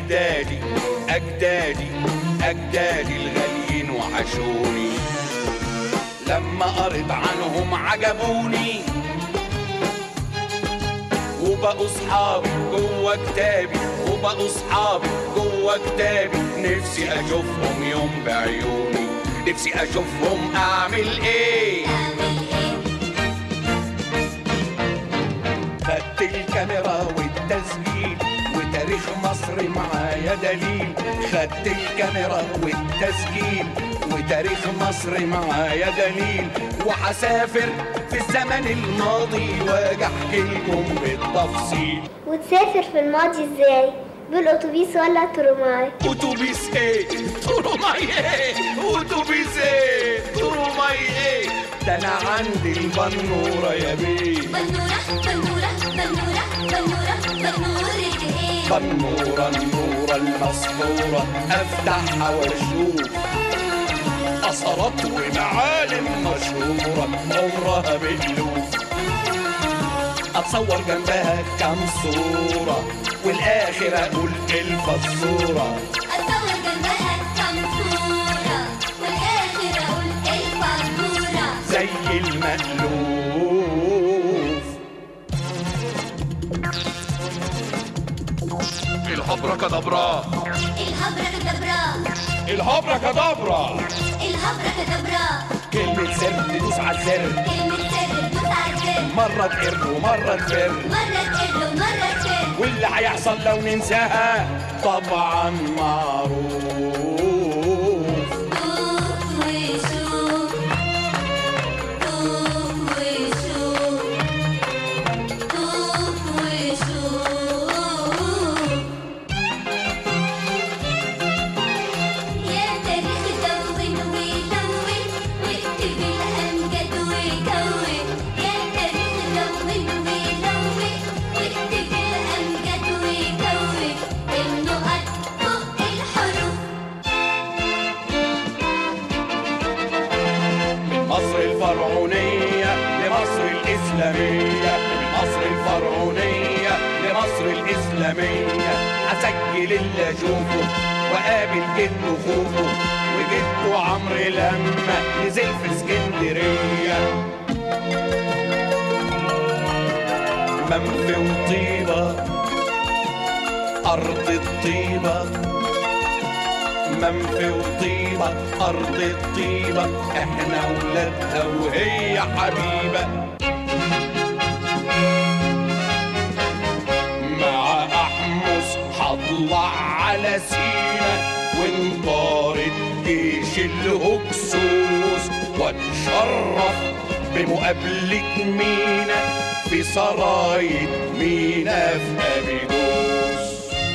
أجدادي أجدادي أجدادي الغاليين وحشوني لما قريت عنهم عجبوني وبقوا صحابي جوا كتابي وبقوا صحابي جوا كتابي نفسي اشوفهم يوم بعيوني نفسي اشوفهم اعمل ايه خدت الكاميرا والتسجيل وتاريخ مصر معايا دليل خدت الكاميرا والتسجيل وتاريخ مصر معايا دليل وحسافر في الزمن الماضي واجي احكي لكم بالتفصيل وتسافر في الماضي ازاي بالاتوبيس ولا ترماي اتوبيس ايه تروماي ايه اتوبيس ايه تروماي ايه ده انا عندي البنوره يا بيه بنورة بنورة بنورة بنورة بنورة ايه بنوره النوره المسطوره افتحها واشوف اثرات ومعالم مشهوره عمرها بألوف اتصور جنبها كام صوره والاخر اقول الفزوره اتصور جنبها كم صورة والاخر اقول الفاتورة زي المألوف الهبرة كدبرة الهبرة كدبرة الهبرة كدبرة الهبرة كدبرة كلمة سر تدوس على الزر كلمة سر دوس على الزر مرة تقر ومرة تفر مرة تقل ومرة تفر واللي هيحصل لو ننساها طبعا معروف دوق وشوف دوق وشوف دوق وشوف يا تاريخ دون ولون واكتب الأمجد وكون يا تاريخ دون ولون واكتب الأمجد وكون النقط فوق الحروف من مصر الفرعونية لمصر الإسلامية من مصر الفرعونية لمصر الإسلامية أسجل اللي أشوفه وقابل جده خوفه وجده عمرو لما نزل في اسكندرية منفي وطيبة أرض الطيبة منفي وطيبة أرض الطيبة إحنا ولادها وهي حبيبة مع أحمس هطلع على سينا وانطارد جيش الهكسوس واتشرف بمقابلة مينا في سرايا مينا في أبيدوس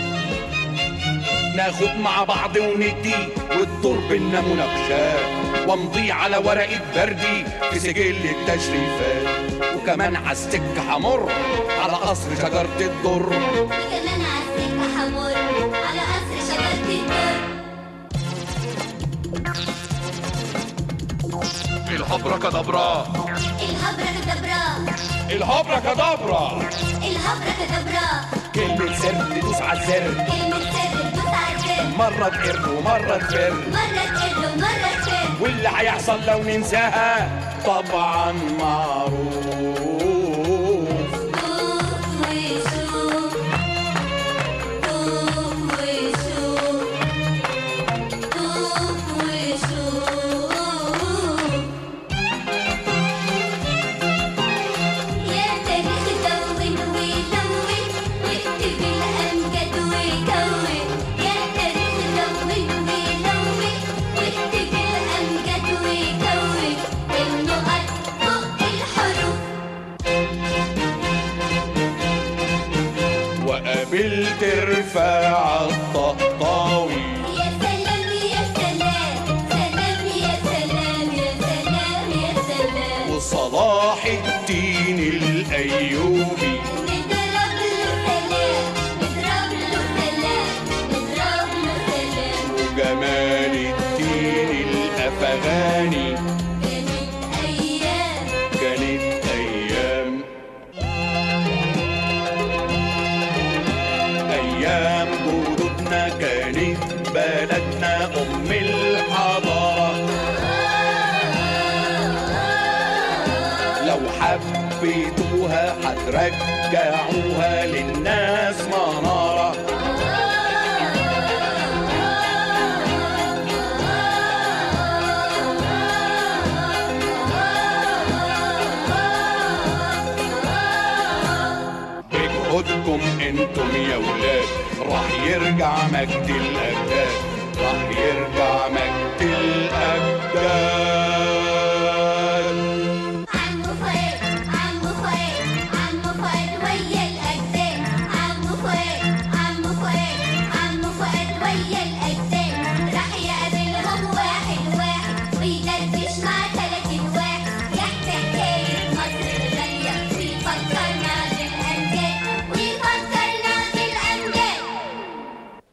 ناخد مع بعض وندي والدور بينا مناقشات وامضي على ورقة بردي في سجل التشريفات وكمان عالسكة همر على قصر شجرة الدر وكمان عالسكة حمر على قصر شجرة الدر الهبرة كدبرة الهبرة كدبرة الهبرة كدبرة الهبرة كدبرة كلمة سر تدوس على الزر كلمة سر دوس على الزر مرة تقر ومرة تفر مرة تقل ومرة تفر واللي هيحصل لو ننساها طبعا معروف دوق وشوف دوق وشوف دوق وشوف يا تاريخ دون ولون واكتب الأمجد وكون يا تاريخ دون ولون واكتب الأمجد وكون النقط فوق الحروف وقابلت رفاعة الطهطاوي يا سلام يا سلام سلام يا سلام يا سلام يا سلام وصلاح الدين الأيوبي نضرب له سلام نضرب له سلام نضرب له سلام وجمال الدين الأفغاني كانت أيام كانت أيام أيام جدودنا حبيتوها هترجعوها للناس منارة بجهودكم انتم يا ولاد راح يرجع مجد الاجداد